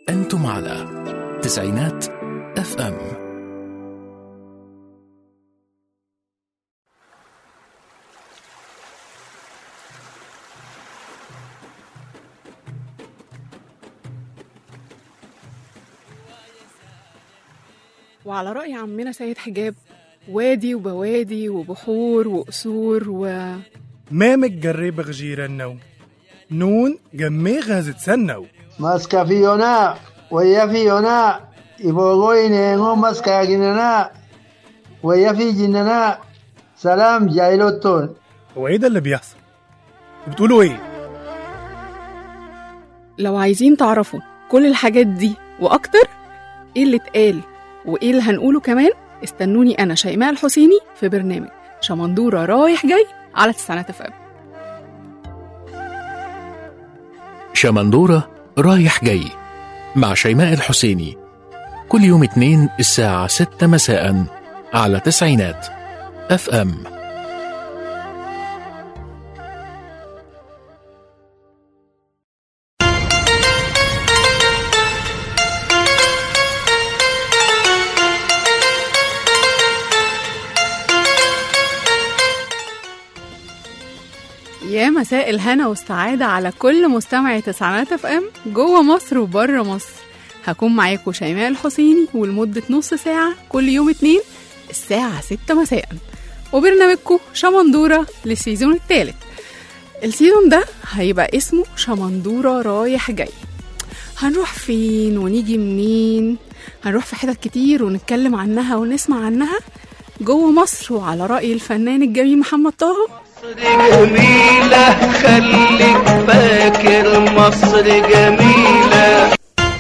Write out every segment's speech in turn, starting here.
أنتم على تسعينات اف ام وعلى رأي عمنا سيد حجاب وادي وبوادي وبحور وقصور و مامك جرب غجيرنو نون جمي غازت سنو Maska Fiona, waya Fiona, ibogoy nengo maska ginana, waya fi jinana, salam jailoton. هو ايه ده اللي بيحصل بتقولوا ايه لو عايزين تعرفوا كل الحاجات دي وأكتر إيه اللي اتقال وإيه اللي هنقوله كمان استنوني أنا شيماء الحسيني في برنامج شمندورة رايح جاي على تسعينات اف ام شمندورة رايح جاي مع شيماء الحسيني كل يوم اتنين الساعة ستة مساء على تسعينات اف ام يا مساء الهنا والسعادة على كل مستمعي تسعينات اف ام جوه مصر وبره مصر هكون معاكم شيماء الحسيني ولمدة نص ساعة كل يوم اتنين الساعة ستة مساء وبرنامجكم شمندورة للسيزون الثالث السيزون ده هيبقى اسمه شمندورة رايح جاي هنروح فين ونيجي منين هنروح في حتت كتير ونتكلم عنها ونسمع عنها جوه مصر وعلى رأي الفنان الجميل محمد طه مصر جميلة خليك فاكر مصر جميلة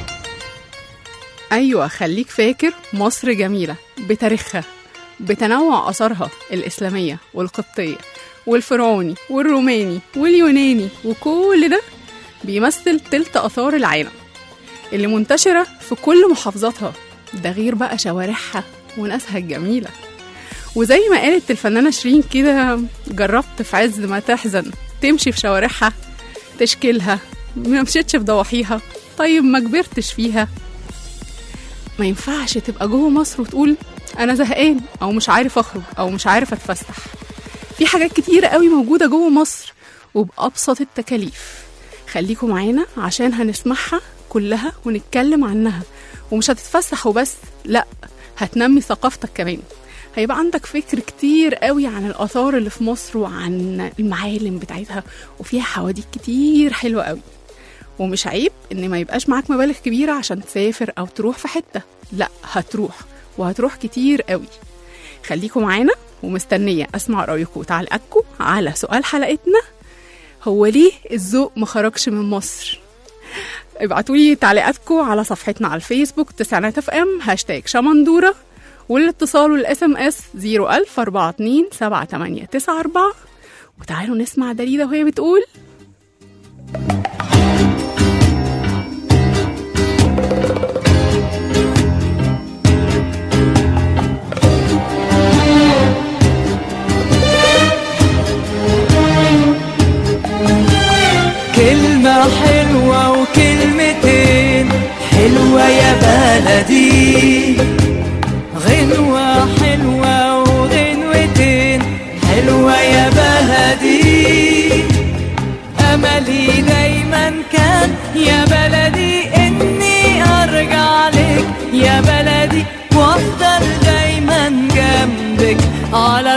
أيوة خليك فاكر مصر جميلة بتاريخها بتنوع آثارها الإسلامية والقبطية والفرعوني والروماني واليوناني وكل ده بيمثل تلت آثار العالم اللي منتشرة في كل محافظاتها ده غير بقى شوارعها وناسها الجميلة وزي ما قالت الفنانة شيرين كده جربت في عز ما تحزن تمشي في شوارعها تشكيلها ما مشيتش في ضواحيها طيب ما كبرتش فيها ما ينفعش تبقى جوه مصر وتقول انا زهقان او مش عارف اخرج او مش عارف اتفسح في حاجات كتيرة قوي موجودة جوه مصر وبأبسط التكاليف خليكم معانا عشان هنسمعها كلها ونتكلم عنها ومش هتتفسح وبس لا هتنمي ثقافتك كمان هيبقى عندك فكر كتير قوي عن الآثار اللي في مصر وعن المعالم بتاعتها وفيها حواديت كتير حلوة قوي ومش عيب ان ما يبقاش معاك مبالغ كبيرة عشان تسافر او تروح في حتة لا هتروح وهتروح كتير قوي خليكم معانا ومستنية اسمع رأيكم وتعليقاتكم على سؤال حلقتنا هو ليه الذوق ما خرجش من مصر ابعتوا لي تعليقاتكم على صفحتنا على الفيسبوك تسعينات اف ام هاشتاج شمندورة والاتصال والاس ام اس 01042 7894 وتعالوا نسمع دليلة وهي بتقول كلمة حلوة وكلمتين حلوة يا بلدي غنوة حلوة وغنوتين حلوة يا بلدي أملي دايما كان يا بلدي إني أرجع لك يا بلدي وأفضل دايما جنبك على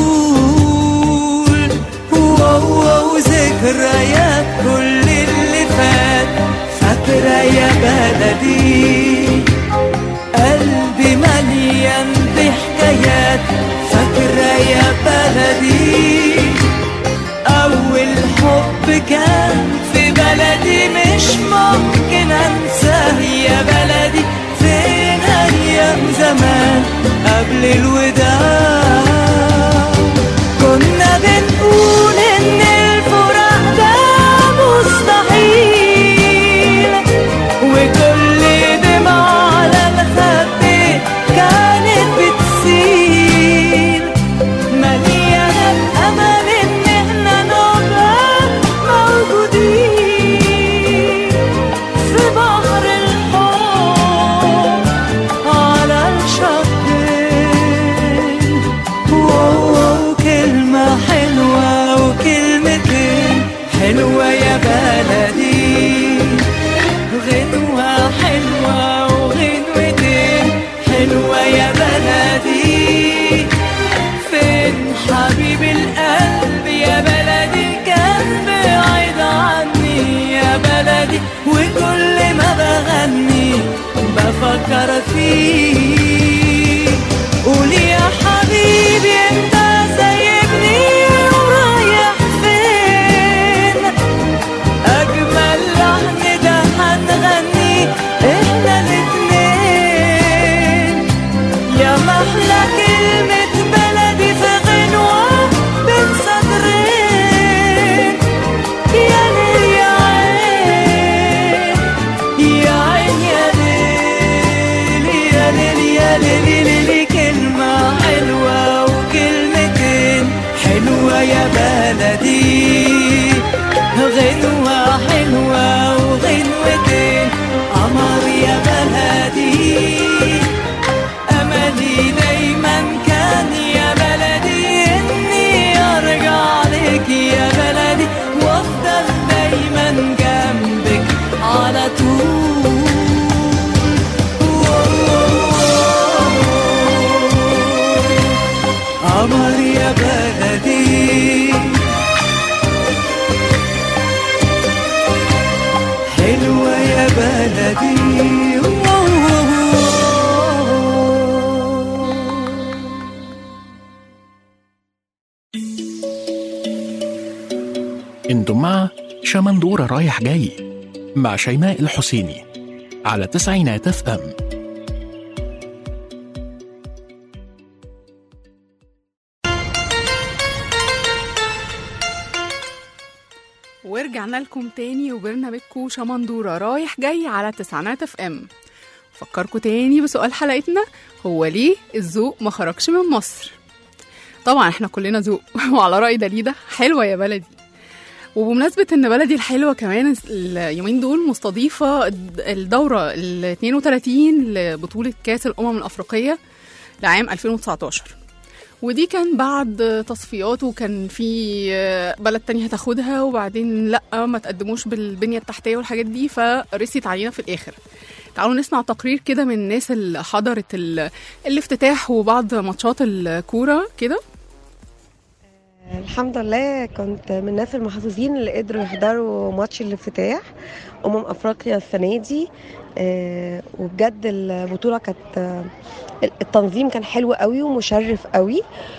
طول واو ذكريات كل اللي فات فاكرة يا بلدي قلبي مليان بحكايات فاكرة يا بلدي أول حب كان في بلدي مش ممكن أنساه يا بلدي فين أيام زمان قبل الوداع كنا بنقول إن الفراق ده مستحيل وكل دمعة على الخد كانت بتسيل مليانة بأمل إن إحنا نبقى موجودين في بحر الحب يا بلدي غنوة حلوة وغنوتين حلوة يا بلدي فين حبيب القلب يا بلدي كان بعيد عني يا بلدي وكل ما بغني بفكر فيه قول يا حبيبي انت سايبني ورايح فين اجمل لحن ده هنغني احنا الاتنين يا محلى كلمة بلدي في غنوة بين سطرين يا ليل يا عين يا عين يا ليل يا ليل يا ليل ليل كلمة حلوة وكلمتين حلوة يا بلدي غنوة حلوة وغنوتين قمر يا بلدي أملي دايما كان يا بلدي إني أرجع لك يا بلدي وأفضل دايما جنبك على طول قمر يا بلدي حلوة يا بلدي انتم مع شمندورة رايح جاي مع شيماء الحسيني على تسعينات اف ام ورجعنا لكم تاني وبرنامجكم شمندورة رايح جاي على تسعينات اف ام فكركم تاني بسؤال حلقتنا هو ليه الذوق ما خرجش من مصر طبعا احنا كلنا ذوق وعلى رأي دليدة حلوة يا بلدي وبمناسبة ان بلدي الحلوة كمان اليومين دول مستضيفة الدورة ال 32 لبطولة كأس الأمم الأفريقية لعام 2019 ودي كان بعد تصفيات وكان في بلد تانية هتاخدها وبعدين لا ما تقدموش بالبنية التحتية والحاجات دي فرست علينا في الآخر تعالوا نسمع تقرير كده من الناس اللي حضرت ال- الافتتاح وبعض ماتشات الكورة كده الحمد لله كنت من الناس المحظوظين اللي قدروا يحضروا ماتش الافتتاح أمم أفريقيا السنة دي آه، وبجد البطولة كانت آه، التنظيم كان حلو قوي ومشرف قوي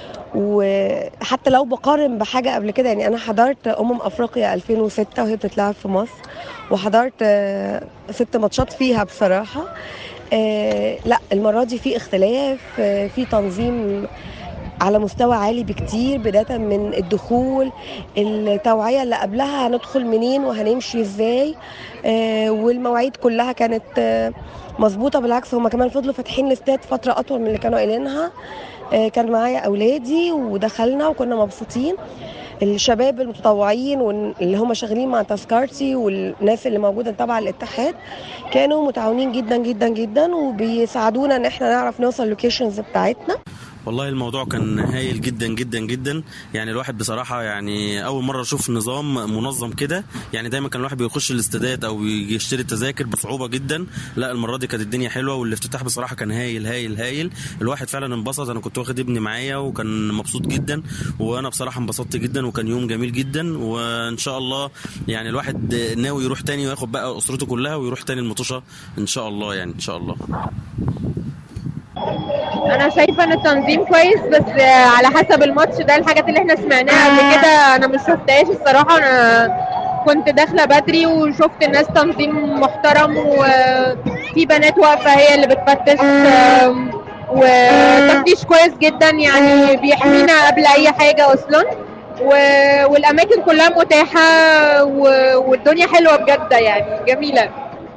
وحتى لو بقارن بحاجة قبل كده يعني أنا حضرت أمم أفريقيا 2006 وهي بتتلعب في مصر وحضرت آه، ست ماتشات فيها بصراحة آه، لا المرة دي في اختلاف آه، في تنظيم على مستوى عالي بكتير بداية من الدخول التوعية اللي قبلها هندخل منين وهنمشي ازاي آه، والمواعيد كلها كانت آه، مظبوطة بالعكس هما كمان فضلوا فاتحين الاستاد فترة أطول من اللي كانوا قايلينها آه، كان معايا أولادي ودخلنا وكنا مبسوطين الشباب المتطوعين واللي هم شغالين مع تذكرتي والناس اللي موجوده تبع الاتحاد كانوا متعاونين جدا جدا جدا وبيساعدونا ان احنا نعرف نوصل اللوكيشنز بتاعتنا والله الموضوع كان هايل جدا جدا جدا يعني الواحد بصراحة يعني أول مرة أشوف نظام منظم كده يعني دايما كان الواحد بيخش الاستادات أو يجي يشتري التذاكر بصعوبة جدا لا المرة دي كانت الدنيا حلوة والافتتاح بصراحة كان هايل هايل هايل الواحد فعلا انبسط أنا كنت واخد ابني معايا وكان مبسوط جدا وأنا بصراحة انبسطت جدا وكان يوم جميل جدا وإن شاء الله يعني الواحد ناوي يروح تاني وياخد بقى أسرته كلها ويروح تاني المطوشة إن شاء الله يعني إن شاء الله انا شايفه ان التنظيم كويس بس آه، على حسب الماتش ده الحاجات اللي احنا سمعناها قبل كده انا مش شفتهاش الصراحه انا كنت داخله بدري وشفت الناس تنظيم محترم وفي بنات واقفه هي اللي بتفتش آم، وتفتيش كويس جدا يعني بيحمينا قبل اي حاجه اصلا و- والاماكن كلها متاحه و- والدنيا حلوه بجد يعني جميله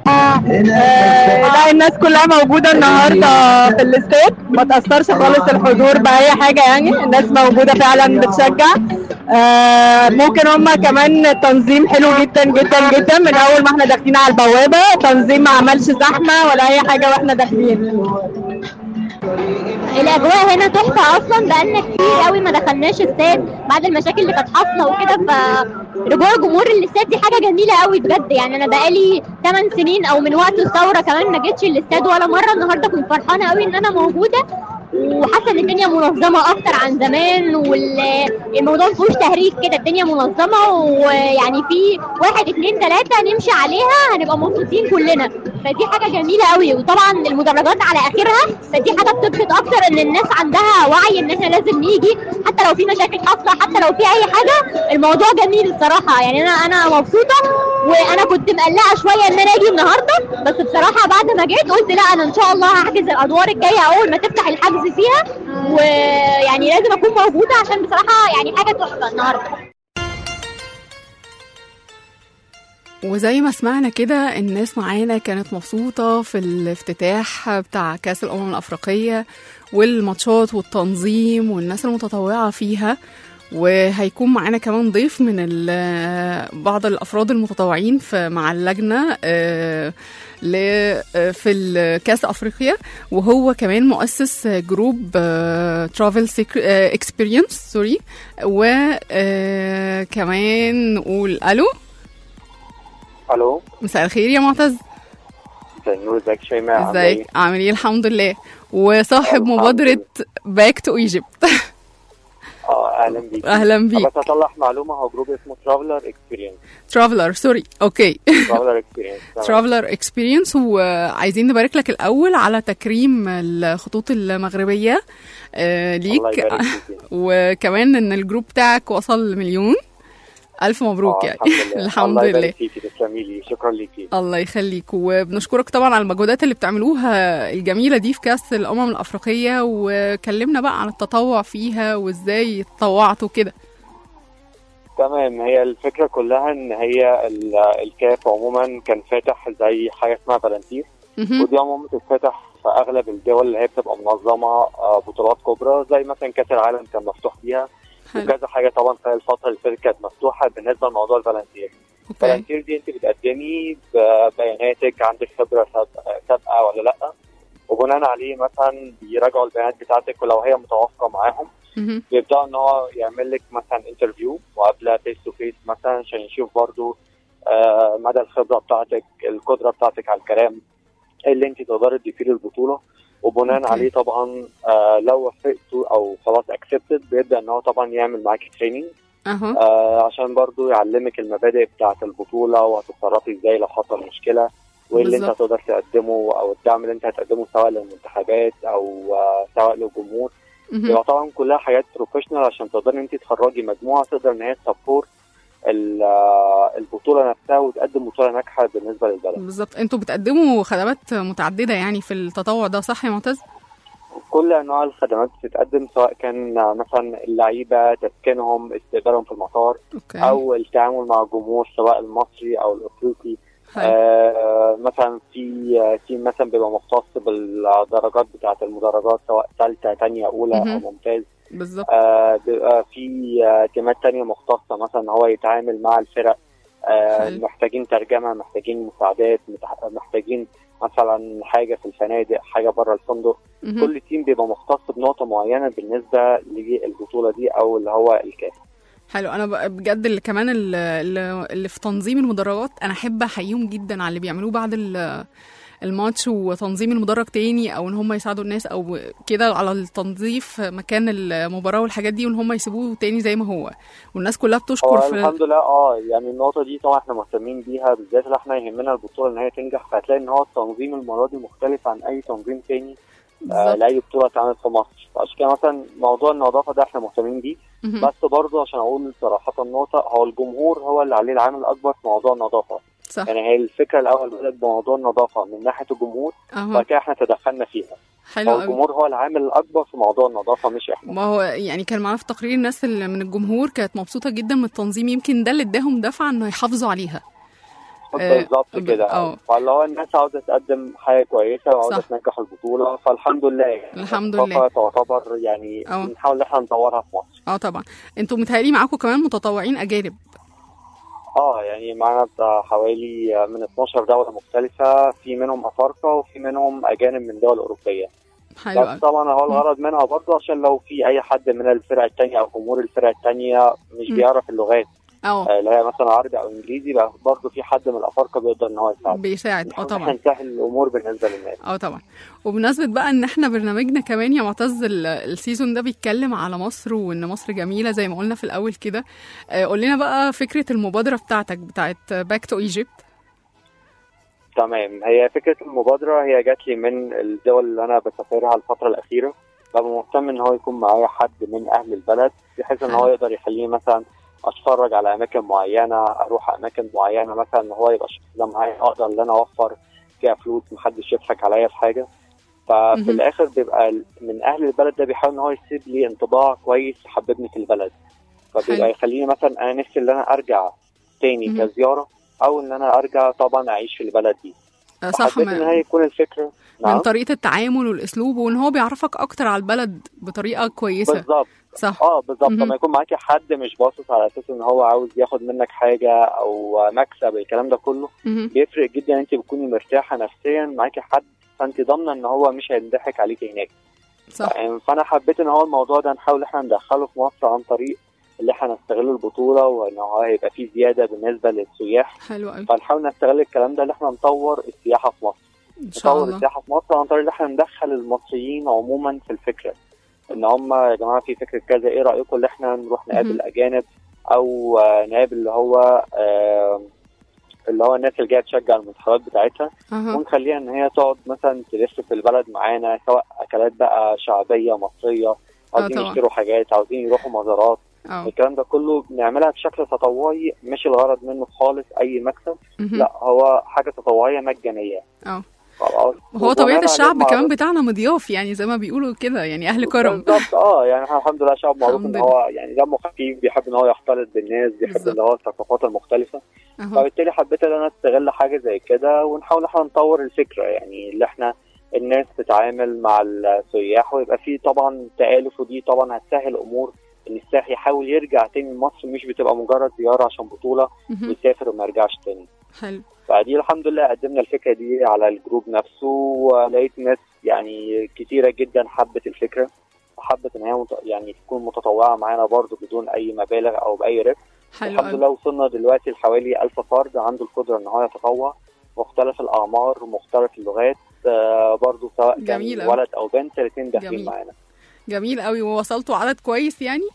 لا الناس كلها موجودة النهاردة في الاستاد ما تأثرش خالص الحضور بأي حاجة يعني الناس موجودة فعلا بتشجع آه، ممكن هما كمان تنظيم حلو جدا جدا جدا من أول ما احنا داخلين على البوابة تنظيم ما عملش زحمة ولا أي حاجة واحنا داخلين الاجواء هنا تحفه اصلا بقالنا كتير قوي ما دخلناش استاد بعد المشاكل اللي كانت حاصله وكده فرجوع جمهور الاستاد دي حاجه جميله قوي بجد يعني انا بقالي 8 سنين او من وقت الثوره كمان ما جيتش الاستاد ولا مره النهارده كنت فرحانه قوي ان انا موجوده وحاسه ان الدنيا منظمه اكتر عن زمان والموضوع مفيهوش تهريج كده الدنيا منظمه ويعني في واحد اتنين تلاته نمشي عليها هنبقى مبسوطين كلنا فدي حاجه جميله قوي وطبعا المدرجات على اخرها فدي حاجه بتبسط اكتر ان الناس عندها وعي ان احنا لازم نيجي حتى لو في مشاكل حاصله حتى لو في اي حاجه الموضوع جميل الصراحه يعني انا انا مبسوطه وانا كنت مقلقه شويه ان انا اجي النهارده بس بصراحه بعد ما جيت قلت لا انا ان شاء الله هحجز الادوار الجايه اول ما تفتح الحجز فيها ويعني لازم اكون موجوده عشان بصراحه يعني حاجه تحفه النهارده وزي ما سمعنا كده الناس معانا كانت مبسوطة في الافتتاح بتاع كأس الأمم الأفريقية والماتشات والتنظيم والناس المتطوعة فيها وهيكون معانا كمان ضيف من ال- بعض الأفراد المتطوعين في مع اللجنة آه، ل آه، في الكاس أفريقيا وهو كمان مؤسس جروب ترافل اكسبيرينس سوري وكمان نقول ألو الو مساء الخير يا معتز مساء النور ازيك شيماء عاملة ازيك ايه؟ عامل ايه الحمد لله وصاحب الحمد مبادرة باك تو ايجيبت اه اهلا بيك أهلا بيك. بس اصلح معلومه هو جروب اسمه ترافلر اكسبيرينس ترافلر سوري اوكي ترافلر اكسبيرينس ترافلر اكسبيرينس وعايزين نبارك لك الاول على تكريم الخطوط المغربيه آه، الله ليك يبارك فيك. وكمان ان الجروب بتاعك وصل مليون الف مبروك آه، يعني الحمد لله الحمد الله لله يبارك فيكي تسلمي لي شكرا ليكي الله يخليك وبنشكرك طبعا على المجهودات اللي بتعملوها الجميله دي في كاس الامم الافريقيه وكلمنا بقى عن التطوع فيها وازاي تطوعتوا كده تمام هي الفكره كلها ان هي ال- الكاف عموما كان فاتح زي حاجه اسمها فالنتير مهم. ودي عموما بتتفتح في اغلب الدول اللي هي بتبقى منظمه آه، بطولات كبرى زي مثلا كاس العالم كان مفتوح بيها حلو. وكذا حاجه طبعا في الفتره اللي فاتت كانت مفتوحه بالنسبه لموضوع الفالنتير اوكي الفالنتير دي انت بتقدمي ببياناتك عندك خبره سابقه سابقة ولا لا وبناء عليه مثلا بيراجعوا البيانات بتاعتك ولو هي متوافقه معاهم مهم. بيبداوا ان هو يعمل لك مثلا انترفيو مقابله فيس تو فيس مثلا عشان يشوف برضو آه، مدى الخبره بتاعتك القدره بتاعتك على الكلام ايه اللي انت تقدري تضيفيه للبطوله وبناء أوكي. عليه طبعا آه، لو وافقتوا او خلاص اكسبتد بيبدا ان هو طبعا يعمل معاكي تريننج اها آه عشان برضو يعلمك المبادئ بتاعة البطولة وهتتصرفي ازاي لو حصل مشكلة وايه اللي انت بالظبط. هتقدر تقدمه او الدعم اللي انت هتقدمه سواء للمنتخبات او آه سواء للجمهور مهم. بيبقى طبعا كلها حاجات بروفيشنال عشان تقدري ان انت تخرجي مجموعة تقدر ان هي تسبورت ال- آه، البطولة نفسها وتقدم بطولة ناجحة بالنسبة للبلد بالظبط انتوا بتقدموا خدمات متعدده يعني في التطوع ده صح يا معتز كل انواع الخدمات بتتقدم سواء كان آه، مثلا اللعيبة تسكينهم استقبالهم في المطار اوكي او التعامل مع الجمهور سواء المصري او الافريقي حلو. آه مثلا في آه، تيم مثلا بيبقى مختص بالدرجات بتاعه المدرجات سواء ثالثه ثانيه اولى او مهم. ممتاز بالظبط آه بيبقى في آه، تيمات تانية مختصة مثلا هو يتعامل مع الفرق آه حلو. محتاجين ترجمة محتاجين مساعدات متح- محتاجين مثلا حاجة في الفنادق حاجة بره الفندق مهم. كل تيم بيبقى مختص بنقطة معينة بالنسبة للبطولة دي أو اللي هو الكاس حلو انا ب- بجد اللي كمان ال- اللي اللي في تنظيم المدرجات انا احب احييهم جدا على اللي بيعملوه بعد ال- الماتش وتنظيم المدرج تاني او ان هم يساعدوا الناس او كده على التنظيف مكان المباراه والحاجات دي وان هم يسيبوه تاني زي ما هو والناس كلها بتشكر هو في الحمد لله اه يعني النقطة دي طبعا احنا مهتمين بيها بالذات اللي احنا يهمنا البطولة ان هي تنجح فهتلاقي ان هو التنظيم المرة دي مختلف عن اي تنظيم تاني آه بالظبط. لأي بطولة اتعملت في مصر فعشان كده مثلا موضوع النظافة ده احنا مهتمين بيه مهم. بس برضه عشان اقول صراحة النقطة هو الجمهور هو اللي عليه العامل الأكبر في موضوع النظافة صح يعني هي الفكرة الأول بدأت بموضوع النظافة من ناحية الجمهور اهو وبعد كده احنا تدخلنا فيها حلو هو قوي الجمهور هو العامل الأكبر في موضوع النظافة مش احنا ما هو يعني كان معانا في تقرير الناس اللي من الجمهور كانت مبسوطه جدا من التنظيم يمكن ده اللي اداهم دفعه انه يحافظوا عليها آه، بالظبط ب- كده اه. فاللي هو الناس عاوزه تقدم حاجه كويسه وعاوزه صح. تنجح البطوله فالحمد لله يعني الحمد الثقافة تعتبر يعني اه. بنحاول ان احنا ندورها في مصر اه طبعا انتوا متهيألي معاكم كمان متطوعين اجانب اه يعني معانا بتاع حوالي من 12 دوله مختلفه في منهم افارقه وفي منهم اجانب من دول اوروبيه حلو بس أوي. طبعا هو الغرض منها برضه عشان لو في اي حد من الفرق التانية او جمهور الفرق التانية مش مم. بيعرف اللغات اه آه، اللي هي مثلا عربي او انجليزي بقى برضه في حد من الافارقه بيقدر ان هو يساعد بيساعد اه طبعا نسهل الامور بالنسبه للناس اه طبعا وبمناسبة بقى ان احنا برنامجنا كمان يا معتز ال- السيزون ده بيتكلم على مصر وان مصر جميلة زي ما قلنا في الاول كده آه، قول لنا بقى فكرة المبادرة بتاعتك بتاعت باك تو ايجيبت تمام هي فكره المبادره هي جات لي من الدول اللي انا بسافرها الفتره الاخيره ببقى مهتم ان هو يكون معايا حد من اهل البلد بحيث ان هو يقدر يخليني مثلا اتفرج على اماكن معينه اروح اماكن معينه مثلا ان هو يبقى الشخص ده معايا اقدر ان انا اوفر فيها فلوس محدش يضحك عليا في حاجه ففي مهم. الاخر بيبقى ال- من اهل البلد ده بيحاول ان هو يسيب لي انطباع كويس يحببني في البلد فبيبقى حلو. يخليني مثلا انا نفسي ان انا ارجع تاني مهم. كزياره او ان انا ارجع طبعا اعيش في البلد دي آه، صح فحبيت ما- ان هي يكون الفكره من طريقة التعامل والاسلوب وان هو بيعرفك اكتر على البلد بطريقة كويسة بالظبط صح اه بالظبط مهم. لما يكون معاكي حد مش باصص على اساس ان هو عاوز ياخد منك حاجه او مكسب الكلام ده كله مهم. بيفرق جدا انت بتكوني مرتاحه نفسيا معاكي حد فانت ضامنه ان هو مش هيضحك عليكي هناك صح يعني فانا حبيت ان هو الموضوع ده نحاول احنا ندخله في مصر عن طريق اللي احنا نستغل البطوله وان هو هيبقى فيه زياده بالنسبه للسياح حلو قوي فنحاول نستغل الكلام ده اللي احنا نطور السياحه في مصر ان شاء نطور الله السياحه في مصر عن طريق ان احنا ندخل المصريين عموما في الفكره ان هم يا جماعه في فكره كذا ايه رايكم ان احنا نروح نقابل مهم. اجانب او آه، نقابل اللي هو آه، اللي هو الناس اللي جايه تشجع المنتخبات بتاعتها أها. ونخليها ان هي تقعد مثلا تلف في البلد معانا سواء اكلات بقى شعبيه مصريه عاوزين طبعا. يشتروا حاجات عاوزين يروحوا مزارات اه الكلام ده كله بنعملها بشكل تطوعي مش الغرض منه خالص اي مكسب مهم. لا هو حاجه تطوعيه مجانيه اه خلاص وهو طبيعة وبناء الشعب عليه كمان معروف- بتاعنا مضياف يعني زي ما بيقولوا كده يعني اهل كرم بالظبط اه يعني احنا الحمد لله شعب معروف الحمد ان هو يعني دمه خفيف بيحب ان هو يختلط بالناس بيحب بالظبط. اللي هو الثقافات المختلفه أهو. فبالتالي حبيت ان انا استغل حاجه زي كده ونحاول احنا نطور الفكره يعني اللي احنا الناس تتعامل مع السياح ويبقى في طبعا تآلف ودي طبعا هتسهل امور ان السائح يحاول يرجع تاني لمصر مش بتبقى مجرد زياره عشان بطوله مهم. ويسافر وما يرجعش تاني حلو فدي الحمد لله قدمنا الفكره دي على الجروب نفسه ولقيت ناس يعني كتيره جدا حبت الفكره وحبت ان هي مت... يعني تكون متطوعه معانا برضو بدون اي مبالغ او باي ربح حلو الحمد قوي لله وصلنا دلوقتي لحوالي 1000 فرد عنده القدره ان هو يتطوع مختلف الاعمار ومختلف اللغات آه برضو سواء كان جميل أوي. ولد او بنت الاثنين داخلين جميل. معانا جميل قوي ووصلتوا عدد كويس يعني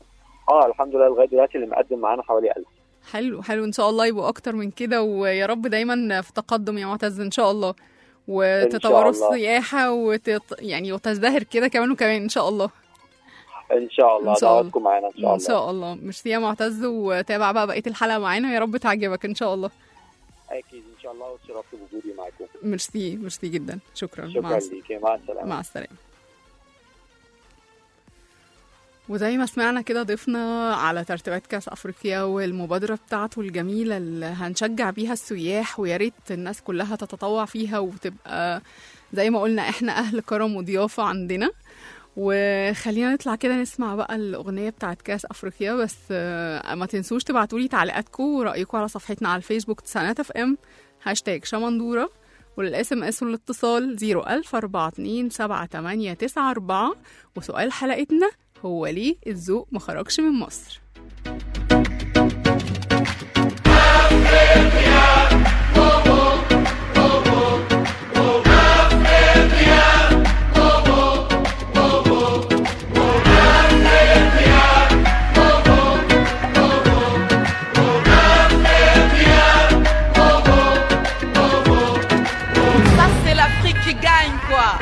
اه الحمد لله لغايه دلوقتي اللي مقدم معانا حوالي 1000 حلو حلو ان شاء الله يبقوا اكتر من كده ويا رب دايما في تقدم يا معتز ان شاء الله وتطوروا الله. السياحة وتط... يعني وتزدهر كده كمان وكمان ان شاء الله ان شاء الله إن شاء الله. دعواتكم معانا ان شاء ان الله شاء الله ميرسي يا معتز وتابع بقى بقية الحلقة معانا يا رب تعجبك ان شاء الله اكيد ان شاء الله واتشرفت بوجودي معاكم ميرسي ميرسي جدا شكرا مع شكرا الس- ليكي مع السلامه مع السلامة وزي ما سمعنا كده ضفنا على ترتيبات كاس افريقيا والمبادره بتاعته الجميله اللي هنشجع بيها السياح ويا ريت الناس كلها تتطوع فيها وتبقى زي ما قلنا احنا اهل كرم وضيافه عندنا وخلينا نطلع كده نسمع بقى الاغنيه بتاعت كاس افريقيا بس آه، ما تنسوش تبعتوا لي تعليقاتكم ورأيكم على صفحتنا على الفيسبوك تسانات اف ام هاشتاج شمندوره وللاس ام اس والاتصال 01042 وسؤال حلقتنا هو ليه الذوق ما خرجش من مصر Ça c'est l'Afrique qui gagne quoi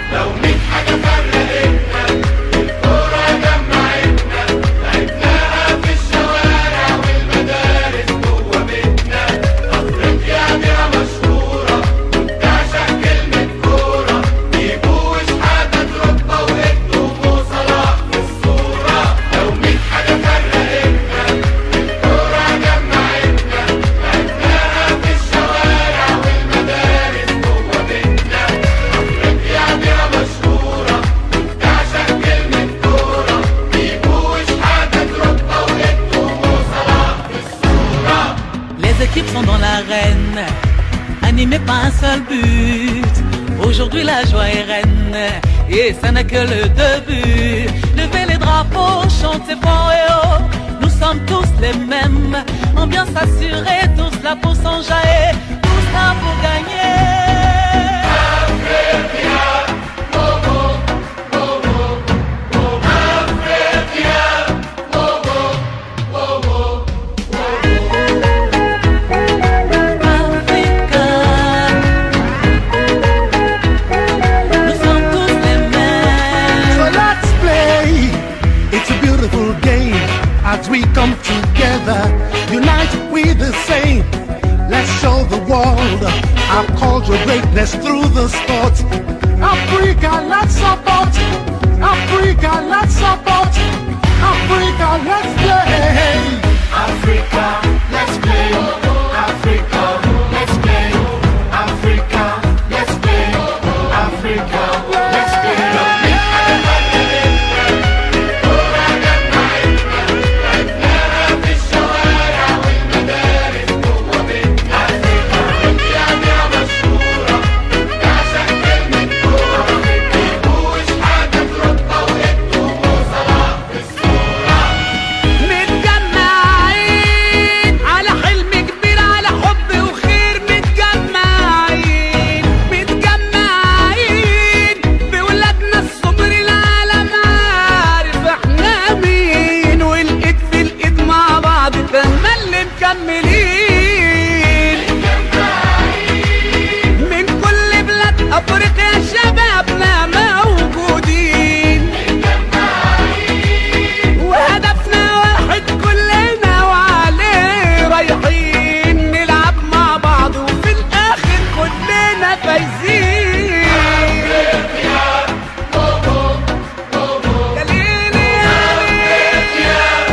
Les équipes sont dans l'arène, animées par un seul but, Aujourd'hui la joie est reine et ça n'est que le début. Levez les drapeaux, chantez fort et haut. Nous sommes tous les mêmes. Ambiance assurée, tous là pour s'enjailler, tous là pour gagner. So let's play. It's a beautiful game as we come together. Unite we the same. Let's show the world our cultural greatness through the sport. Africa, let's support. Africa, let's support. Africa, let's play. Africa, let's play. Africa, let's play. Africa, let's play. Africa, let's play. متجمعين على حلم كبير على حب وخير متجمعين متجمعين بولادنا الصبر العالم عارف احنا مين والايد في الايد مع بعض تملي مكملين من كل بلاد افريقيا شبابنا موجودين وهدفنا واحد كلنا وعليه رايحين نلعب مع بعض وفي الاخر كلنا فايزين يا ليلي يا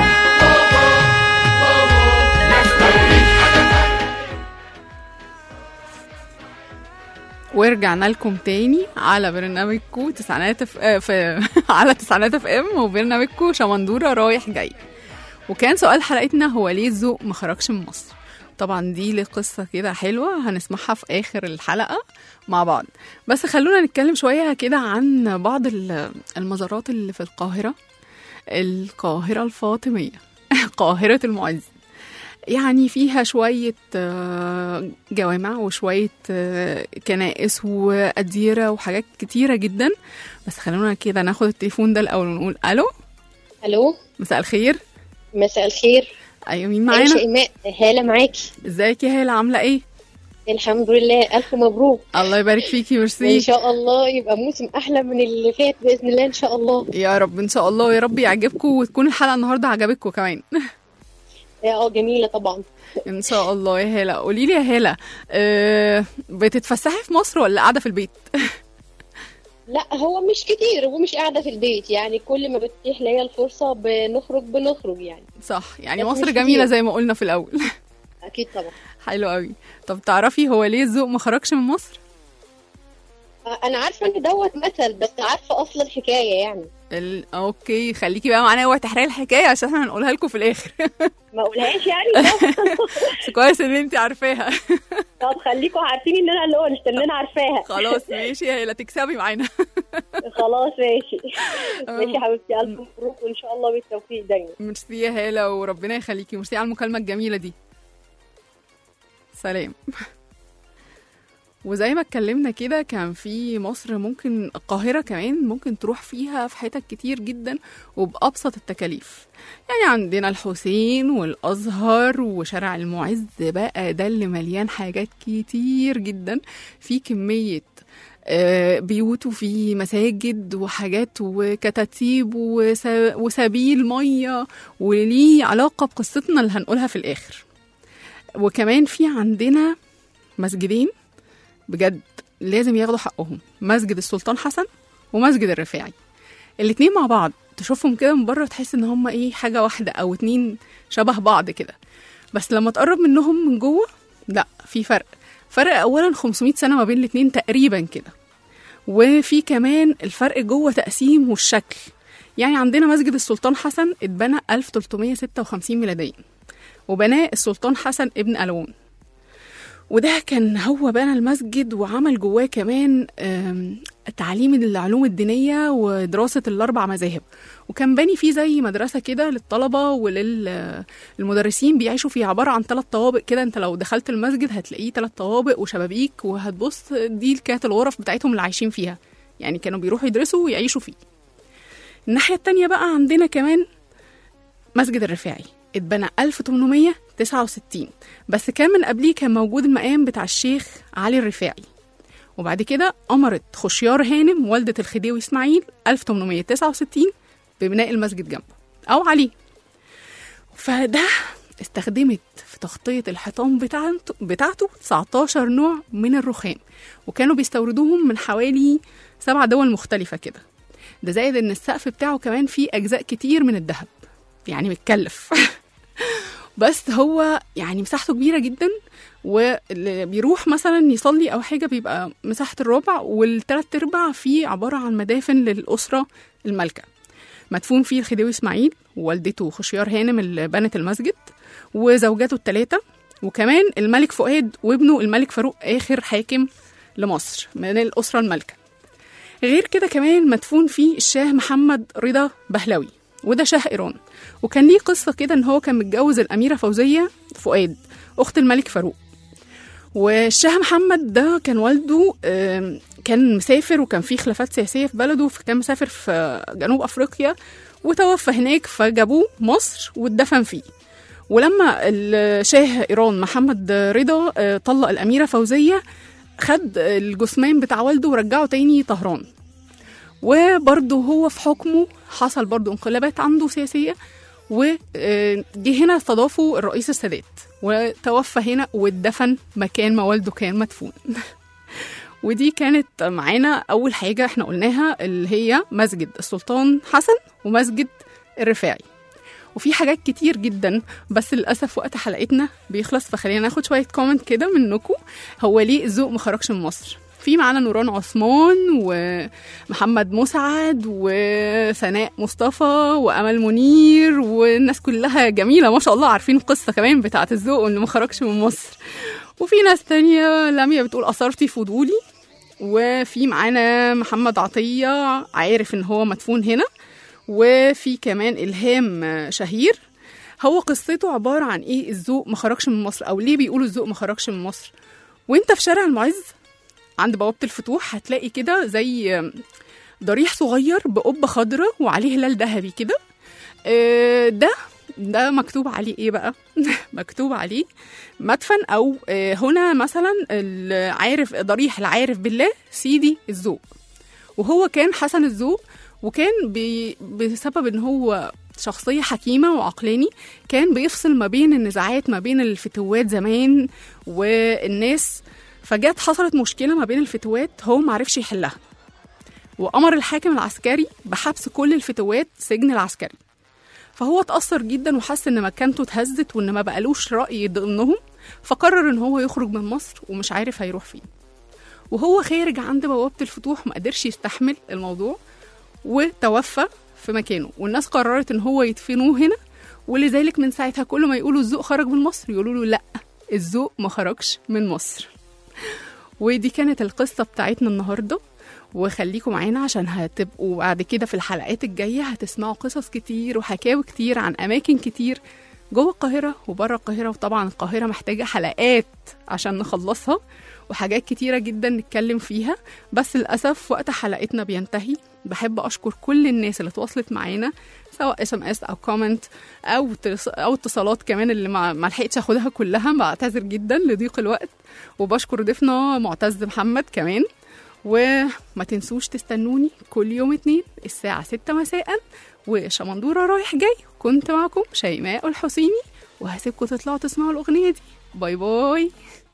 ورجعنا لكم تاني على برنامجكم تسعينات في, آه، في على تسعينات اف ام وبرنامجكم شمندوره رايح جاي وكان سؤال حلقتنا هو ليه الذوق ما خرجش من مصر طبعا دي ليه قصة كده حلوة هنسمعها في آخر الحلقة مع بعض بس خلونا نتكلم شوية كده عن بعض ال- المزارات اللي في القاهرة القاهرة الفاطمية قاهرة المعز يعني فيها شوية آه، جوامع وشوية آه، كنائس وأديرة وحاجات كتيرة جدا بس خلونا كده ناخد التليفون ده الأول ونقول ألو الو مساء الخير مساء الخير أيوة مين معانا معانا شيماء هالة معاكي ازيك يا هالة عاملة ايه الحمد لله الف مبروك الله يبارك فيكي ان ميرسي شاء الله يبقى موسم احلى من اللي فات باذن الله ان شاء الله يا رب ان شاء الله يا رب يعجبكم وتكون الحلقة النهاردة عجبتكم كمان اه جميله طبعا ان شاء الله يا هالة قولي لي يا هالة أه بتتفسحي في مصر ولا قاعدة في البيت لا هو مش كتير ومش قاعده في البيت يعني كل ما بتتيح ليا الفرصه بنخرج بنخرج يعني صح يعني بس مصر مش جميلة كتير. زي ما قلنا في الأول اكيد طبعا حلو قوي طب تعرفي هو ليه الذوق ما خرجش من مصر انا عارفه ان دوت مثل بس عارفه اصل الحكايه يعني ال... اوكي خليكي بقى معانا اوعي تحرقي الحكايه عشان احنا هنقولها لكم في الاخر ما اقولهاش يعني بس كويس ان انت عارفاها طب خليكم عارفين ان انا اللي قلت ان انا عارفاها خلاص ماشي يا هلا تكسبي معانا خلاص ماشي ماشي يا حبيبتي الف مبروك وان شاء الله بالتوفيق دايما ميرسي يا هاله وربنا يخليكي ميرسي على المكالمه الجميله دي سلام وزي ما اتكلمنا كده كان في مصر ممكن القاهرة كمان ممكن تروح فيها في حتت كتير جدا وبأبسط التكاليف يعني عندنا الحسين والأزهر وشارع المعز بقى ده اللي مليان حاجات كتير جدا في كمية آه، بيوت وفي مساجد وحاجات وكتاتيب وس- وسبيل مية وليه علاقة بقصتنا اللي هنقولها في الآخر وكمان في عندنا مسجدين بجد لازم ياخدوا حقهم مسجد السلطان حسن ومسجد الرفاعي الاتنين مع بعض تشوفهم كده من بره تحس ان هما ايه حاجة واحدة او اتنين شبه بعض كده بس لما تقرب منهم من جوه لا في فرق فرق اولا 500 سنة ما بين الاتنين تقريبا كده وفي كمان الفرق جوه تقسيم والشكل يعني عندنا مسجد السلطان حسن اتبنى 1356 ميلاديا وبناه السلطان حسن ابن ألون وده كان هو بنى المسجد وعمل جواه كمان آم، تعليم العلوم الدينية ودراسة الأربع مذاهب وكان باني فيه زي مدرسة كده للطلبة وللمدرسين بيعيشوا فيه عبارة عن ثلاث طوابق كده انت لو دخلت المسجد هتلاقيه ثلاث طوابق وشبابيك وهتبص دي كانت الغرف بتاعتهم اللي عايشين فيها يعني كانوا بيروحوا يدرسوا ويعيشوا فيه الناحية التانية بقى عندنا كمان مسجد الرفاعي اتبنى 1869 بس كان من قبليه كان موجود المقام بتاع الشيخ علي الرفاعي وبعد كده أمرت خشيار هانم والدة الخديوي إسماعيل 1869 ببناء المسجد جنبه أو عليه فده استخدمت في تغطية الحيطان بتاعته, بتاعته 19 نوع من الرخام وكانوا بيستوردوهم من حوالي سبع دول مختلفة كده ده زائد ان السقف بتاعه كمان فيه اجزاء كتير من الذهب يعني متكلف بس هو يعني مساحته كبيره جدا واللي بيروح مثلا يصلي او حاجه بيبقى مساحه الربع والتلات ارباع فيه عباره عن مدافن للاسره المالكه مدفون فيه الخديوي اسماعيل ووالدته خشيار هانم اللي بنت المسجد وزوجاته الثلاثه وكمان الملك فؤاد وابنه الملك فاروق اخر حاكم لمصر من الاسره المالكه غير كده كمان مدفون فيه الشاه محمد رضا بهلوي وده شاه ايران وكان ليه قصه كده ان هو كان متجوز الاميره فوزيه فؤاد اخت الملك فاروق والشاه محمد ده كان والده آم، كان مسافر وكان في خلافات سياسيه في بلده فكان مسافر في جنوب افريقيا وتوفى هناك فجابوه مصر واتدفن فيه ولما الشاه ايران محمد رضا آه، طلق الاميره فوزيه خد الجثمان بتاع والده ورجعه تاني طهران وبرضه هو في حكمه حصل برضه انقلابات عنده سياسية وجه هنا استضافوا الرئيس السادات وتوفى هنا واتدفن مكان ما والده كان مدفون ودي كانت معانا أول حاجة احنا قلناها اللي هي مسجد السلطان حسن ومسجد الرفاعي وفي حاجات كتير جدا بس للاسف وقت حلقتنا بيخلص فخلينا ناخد شويه كومنت كده منكم هو ليه الذوق ما خرجش من مصر في معانا نوران عثمان ومحمد مسعد وسناء مصطفى وامل منير والناس كلها جميله ما شاء الله عارفين القصه كمان بتاعه الذوق اللي ما خرجش من مصر وفي ناس تانية لميا بتقول اثرتي فضولي وفي معانا محمد عطيه عارف ان هو مدفون هنا وفي كمان إلهام شهير هو قصته عبارة عن إيه الذوق ما خرجش من مصر أو ليه بيقولوا الذوق ما خرجش من مصر وانت في شارع المعز عند بوابة الفتوح هتلاقي كده زي ضريح صغير بقبة خضراء وعليه هلال ذهبي كده آه، ده ده مكتوب عليه ايه بقى مكتوب عليه مدفن او آه، هنا مثلا العارف ضريح العارف بالله سيدي الذوق وهو كان حسن الذوق وكان بي بسبب ان هو شخصية حكيمة وعقلاني كان بيفصل ما بين النزاعات ما بين الفتوات زمان والناس فجت حصلت مشكلة ما بين الفتوات هو معرفش يحلها وأمر الحاكم العسكري بحبس كل الفتوات سجن العسكري فهو اتأثر جدا وحس إن مكانته اتهزت وإن ما بقالوش رأي ضمنهم فقرر إن هو يخرج من مصر ومش عارف هيروح فين وهو خارج عند بوابة الفتوح ما قدرش يستحمل الموضوع وتوفى في مكانه والناس قررت ان هو يدفنوه هنا ولذلك من ساعتها كل ما يقولوا الذوق خرج من مصر يقولوا له لا الذوق ما خرجش من مصر ودي كانت القصة بتاعتنا النهاردة وخليكم معانا عشان هتبقوا بعد كده في الحلقات الجاية هتسمعوا قصص كتير وحكاوي كتير عن أماكن كتير جوه القاهرة وبره القاهرة وطبعا القاهرة محتاجة حلقات عشان نخلصها وحاجات كتيرة جدا نتكلم فيها بس للأسف وقت حلقتنا بينتهي بحب أشكر كل الناس اللي تواصلت معانا سواء اس ام اس او كومنت او تس- او اتصالات كمان اللي ما ما لحقتش اخدها كلها بعتذر جدا لضيق الوقت وبشكر ضيفنا معتز محمد كمان وما تنسوش تستنوني كل يوم اتنين الساعة ستة مساء وشمندورة رايح جاي كنت معكم شيماء الحسيني وهسيبكم تطلعوا تسمعوا الأغنية دي باي باي